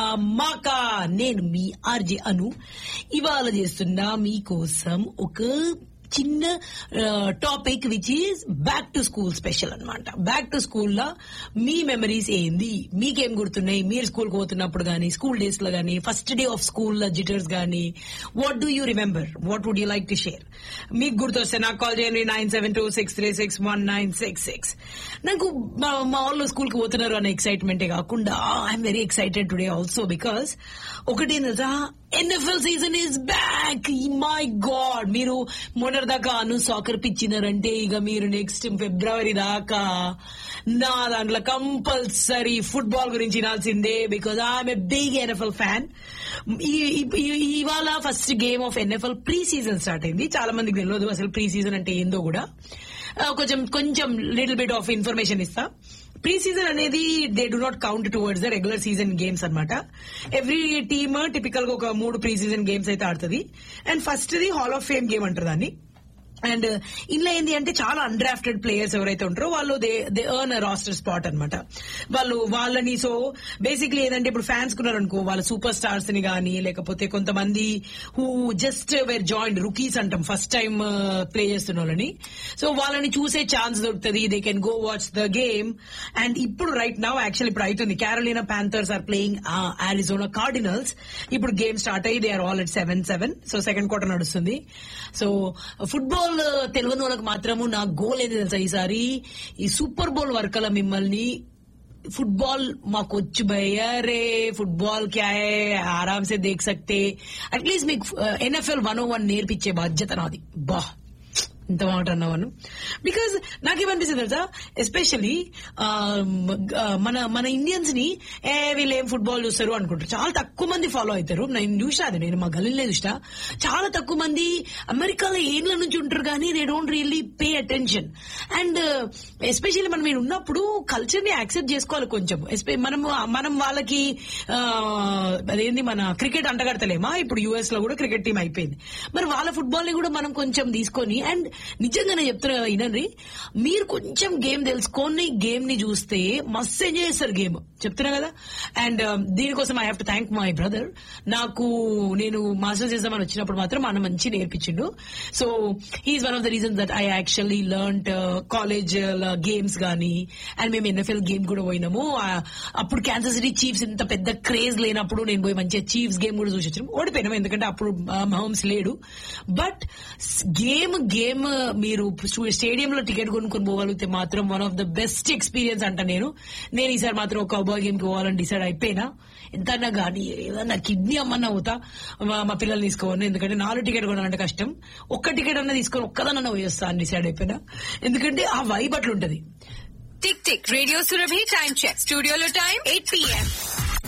ధమాకా నేను మీ ఆర్జే అను ఇవాళ చేస్తున్నా మీకోసం ఒక చిన్న topic which is back to school special అన్నమాట బ్యాక్ టు స్కూల్ లో మీ మెమరీస్ ఏంది మీకేం గుర్తున్నాయి మీరు స్కూల్ పోతున్నప్పుడు గానీ స్కూల్ డేస్ లో గానీ first day of school jitters గానీ what do you remember what would you like to share మీకు గుర్తొస్తే నాకు కాల్ చేయండి nine seven two six three six one nine six six నాకు మా మా వాళ్ళు స్కూల్ కి పోతున్నారు అనే ఎక్సైట్మెంటే కాకుండా I'm very excited today also because ఒకటి తెలుసా NFL season is back my god మీరు మొన్నటిదాకా అను సాకర్ పిచ్చినారంటే ఇక మీరు నెక్స్ట్ ఫిబ్రవరి దాకా నా దాంట్లో కంపల్సరీ ఫుట్బాల్ గురించి వినాల్సిందే because I'm a big NFL fan ఇవాళ first game of NFL preseason start అయింది చాలా మందికి తెలియదు అసలు ప్రీ సీజన్ అంటే ఏందో కూడా ఆ, కొంచెం కొంచెం లిటిల్ బిట్ ఆఫ్ ఇన్ఫర్మేషన్ ఇస్తా ప్రీ సీజన్ అనేది they do not count towards the regular season games అన్నమాట ఎవ్రీ టీమ్ టిపికల్ గా ఒక మూడు ప్రీ సీజన్ గేమ్స్ అయితే ఆడుతుంది and first the hall of fame game అంటారు దాన్ని అండ్ ఇందులో ఏంటి అంటే చాలా అన్డ్రాఫ్టెడ్ ప్లేయర్స్ ఎవరైతే ఉంటారో వాళ్ళు they they earn roster spot అన్నమాట వాళ్ళు వాళ్ళని సో బేసిక్లీ ఏంటంటే ఇప్పుడు ఫ్యాన్స్ కున్నారు అనుకో వాళ్ళ సూపర్ స్టార్స్ ని గానీ లేకపోతే కొంతమంది who just were join rookies అంటాం ఫస్ట్ టైం ప్లే చేస్తున్న వాళ్ళని సో వాళ్ళని చూసే ఛాన్స్ దొరుకుతుంది they can go watch the game and ఇప్పుడు రైట్ నౌ యాక్చువల్ ఇప్పుడు అవుతుంది Carolina Panthers are playing Arizona Cardinals ఇప్పుడు గేమ్ స్టార్ట్ అయ్యి they are all at seven seven so second quarter నడుస్తుంది సో ఫుట్బాల్ తెలియని వాళ్ళకి మాత్రము నా గోల్ ఏంది తెలుసా ఈసారి ఈ సూపర్ బౌల్ వర్కల మిమ్మల్ని फुटबॉल మాకు వచ్చి భయ్యారే ఫుట్బాల్ క్యా హై ఆరామ్ సే దేఖ్ సక్తే అట్లీస్ట్ మీకు ఎన్ఎఫ్ఎల్ వన్ ఓ వన్ నేర్పించే బాధ్యత నాది బా ఇంత మాట అన్నావను బికాజ్ నాకేమనిపిస్తుంది తెలుసా ఎస్పెషల్లీ మన మన ఇండియన్స్ ని ఏ వీళ్ళు ఏం ఫుట్బాల్ చూస్తారు అనుకుంటారు చాలా తక్కువ మంది ఫాలో అవుతారు నేను చూసా అది నేను మా గల్లీలో చూసిన చాలా తక్కువ మంది అమెరికాలో ఏండ్ల నుంచి ఉంటారు కానీ they don't really pay attention and especially మనం ఈడ ఉన్నప్పుడు కల్చర్ ని యాక్సెప్ట్ చేసుకోవాలి కొంచెం ఎస్పె- మనం మనం వాళ్ళకి ఆ, అదేంది మన క్రికెట్ అంటగడతలేమా ఇప్పుడు యుఎస్ లో కూడా క్రికెట్ టీం అయిపోయింది మరి వాళ్ళ ఫుట్బాల్ ని కూడా మనం కొంచెం తీసుకొని అండ్ నిజంగా నేను చెప్తున్నా కదా వినండి మీరు కొంచెం గేమ్ తెలుసుకొని గేమ్ ని చూస్తే మస్తు ఎంజాయ్ చేస్తారు గేమ్ చెప్తున్నా కదా అండ్ దీనికోసం I have to thank my brother నాకు నేను మాస్టర్స్ చేద్దామని వచ్చినప్పుడు మాత్రం ఆయన మంచి నేర్పించిండు so he is one of the reasons that I actually learn college games గానీ అండ్ మేము ఎన్ఎఫ్ఎల్ గేమ్ కూడా పోయినాము ఆ, అప్పుడు క్యాన్సర్ సిటీ చీఫ్స్ ఇంత పెద్ద క్రేజ్ లేనప్పుడు నేను పోయి మంచిగా చీఫ్స్ గేమ్ కూడా చూసి వచ్చాను ఓడిపోయినాము ఎందుకంటే అప్పుడు మహోమ్స్ లేడు బట్ గేమ్ గేమ్ మీరు స్టేడియం లో టికెట్ కొనుక్కొని పోగలిగితే మాత్రం one of the best experience అంట నేను నేను ఈసారి మాత్రం ఒక కౌబాయ్ గేమ్ కి పోవాలని డిసైడ్ అయిపోయినా ఎంతన్నా కానీ ఏదన్నా కిడ్నీ అమ్మన్నా అవుతా మా మా పిల్లల్ని తీసుకోవాలి ఎందుకంటే నాలుగు టికెట్ కొనాలంటే కష్టం ఒక్క టికెట్ అన్న తీసుకొని ఒక్కదన్నా పోయేస్తా అని డిసైడ్ అయిపోయినా ఎందుకంటే ఆ వైబ్ అట్లుంటది tick tick radio Surabhi time check స్టూడియోలో టైం ఎయిట్ పిఎం